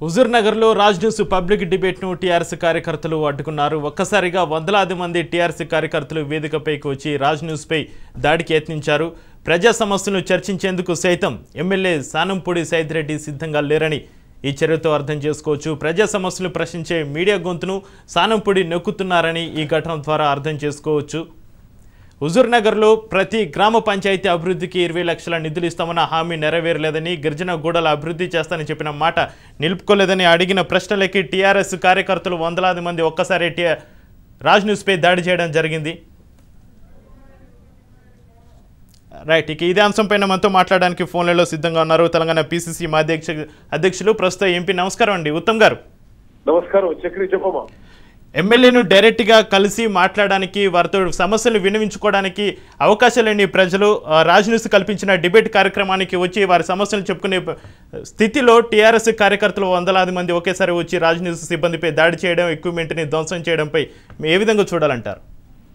హుజూర్ నగర్లో Raj news public డిబేట్ను TRS కార్యకర్తలు అడ్డుకున్నారు ఒక్కసారిగా వందలాది మంది టీఆర్ఎస్ కార్యకర్తలు వేదికపైకి వచ్చి రాజ్ న్యూస్పై దాడికి యత్నించారు ప్రజా సమస్యలను చర్చించేందుకు సైతం ఎమ్మెల్యే సానంపూడి సైదిరెడ్డి సిద్ధంగా లేరని ఈ చర్యతో అర్థం చేసుకోవచ్చు ప్రజా సమస్యలు ప్రశ్నించే మీడియా గొంతును సానంపూడి నొక్కుతున్నారని ఈ ఘటన ద్వారా అర్థం చేసుకోవచ్చు హుజూర్ నగర్లో ప్రతి గ్రామ పంచాయతీ అభివృద్ధికి ఇరవై లక్షల నిధులు ఇస్తామన్న హామీ నెరవేరలేదని గిరిజన గూడల అభివృద్ధి చేస్తానని చెప్పిన మాట నిలుపుకోలేదని అడిగిన ప్రశ్నలకి టీఆర్ఎస్ కార్యకర్తలు వందలాది మంది ఒక్కసారి టీ రాజ్ న్యూస్పై దాడి చేయడం జరిగింది రైట్ ఇక ఇదే అంశంపైన మనతో మాట్లాడడానికి ఫోన్లలో సిద్ధంగా ఉన్నారు తెలంగాణ పీసీసీ మా అధ్యక్ష అధ్యక్షులు ప్రస్తుత ఎంపీ నమస్కారం అండి ఉత్తమ్ గారు నమస్కారం చక్రి చెప్పమ్మా ఎమ్మెల్యేను డైరెక్ట్గా కలిసి మాట్లాడడానికి వారితో సమస్యలు వినవించుకోవడానికి అవకాశం లేని ప్రజలు ఆ, రాజ్ న్యూస్ కల్పించిన డిబేట్ కార్యక్రమానికి వచ్చి వారి సమస్యలు చెప్పుకునే ప- స్థితిలో టీఆర్ఎస్ కార్యకర్తలు వందలాది మంది ఒకేసారి వచ్చి రాజ్ న్యూస్ సిబ్బందిపై దాడి చేయడం ఎక్విప్మెంట్ని ధ్వంసం చేయడంపై ఏ విధంగా చూడాలంటారు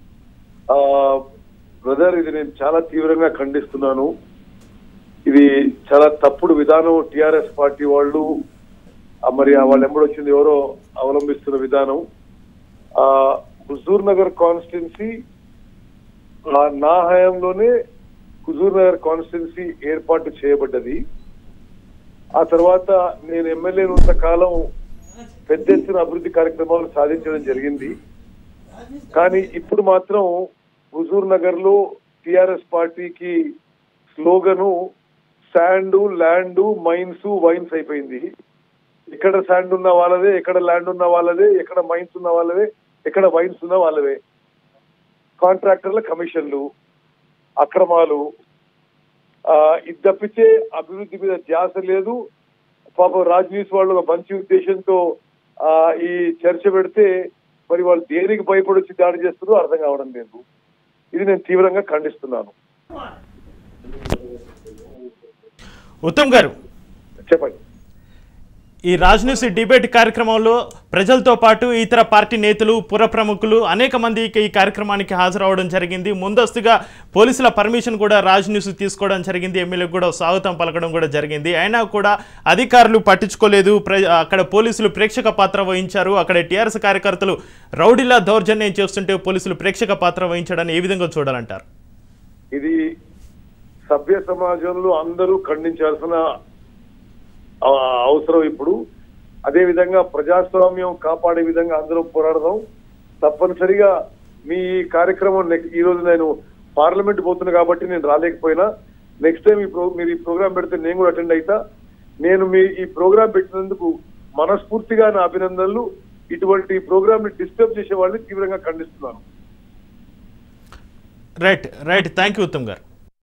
బ్రదర్ ఇది నేను చాలా తీవ్రంగా ఖండిస్తున్నాను ఇది చాలా తప్పుడు విధానం టిఆర్ఎస్ పార్టీ వాళ్ళు ఆ, మరి ఆ వాళ్ళు ఎంబడొచ్చింది ఎవరో అవలంబిస్తున్న విధానం ఆ హుజూర్ నగర్ కాన్స్టిట్యున్సీ నా హయాంలోనే హుజూర్ నగర్ కాన్స్టిట్యున్సీ ఏర్పాటు చేయబడ్డది ఆ తర్వాత నేను ఎమ్మెల్యే ఉన్నంత కాలం పెద్ద ఎత్తున అభివృద్ధి కార్యక్రమాలు సాధించడం జరిగింది కానీ ఇప్పుడు మాత్రం హుజూర్ నగర్ లో టిఆర్ఎస్ పార్టీకి slogan sand land mines wines అయిపోయింది ఎక్కడ శాండ్ ఉన్న వాళ్ళదే ఎక్కడ ల్యాండ్ ఉన్న వాళ్ళదే ఎక్కడ మైన్స్ ఉన్న వాళ్ళదే ఎక్కడ వైన్స్ ఉన్న వాళ్ళవే కాంట్రాక్టర్ల కమిషన్లు అక్రమాలు ఆ, ఇది తప్పితే అభివృద్ధి మీద ధ్యాస లేదు పాపం రాజ్ న్యూస్ వాళ్ళు ఒక మంచి ఉద్దేశంతో ఆ, ఈ చర్చ పెడితే మరి వాళ్ళు దేనికి భయపడి వచ్చి దాడి చేస్తున్నారో అర్థం కావడం లేదు ఇది నేను తీవ్రంగా ఖండిస్తున్నాను ఉత్తమ్ గారు చెప్పండి ఈ రాజ్ న్యూస్ డిబేట్ కార్యక్రమంలో ప్రజలతో పాటు ఇతర పార్టీ నేతలు పుర ప్రముఖులు అనేక మంది ఇక ఈ కార్యక్రమానికి హాజరవడం జరిగింది ముందస్తుగా పోలీసుల పర్మిషన్ కూడా రాజ్ న్యూస్ తీసుకోవడం జరిగింది ఎమ్మెల్యే కూడా స్వాగతం పలకడం కూడా జరిగింది అయినా కూడా అధికారులు పట్టించుకోలేదు ప్ర అక్కడ పోలీసులు ప్రేక్షక పాత్ర వహించారు అక్కడ టీఆర్ఎస్ కార్యకర్తలు రౌడీలా దౌర్జన్యం చేస్తుంటే పోలీసులు ప్రేక్షక పాత్ర వహించడాన్ని ఏ విధంగా చూడాలంటారు ఇది సభ్య సమాజంలో అందరూ ఖండించాల్సిన ఆ, అవసరం ఇప్పుడు అదే విధంగా ప్రజాస్వామ్యం కాపాడే విధంగా అందరం పోరాడదాం తప్పనిసరిగా మీ ఈ కార్యక్రమం నెక్- ఈ రోజు నేను పార్లమెంట్ పోతున్నా కాబట్టి నేను రాలేకపోయినా నెక్స్ట్ టైం ఈ ప్రో మీరు ఈ ప్రోగ్రామ్ పెడితే నేను కూడా అటెండ్ అవుతా నేను మీ ఈ ప్రోగ్రామ్ పెట్టినందుకు మనస్ఫూర్తిగా నా అభినందనలు ఇటువంటి ప్రోగ్రామ్ ని డిస్టర్బ్ చేసే వాళ్ళని తీవ్రంగా ఖండిస్తున్నాను right right thank you Uttam గారు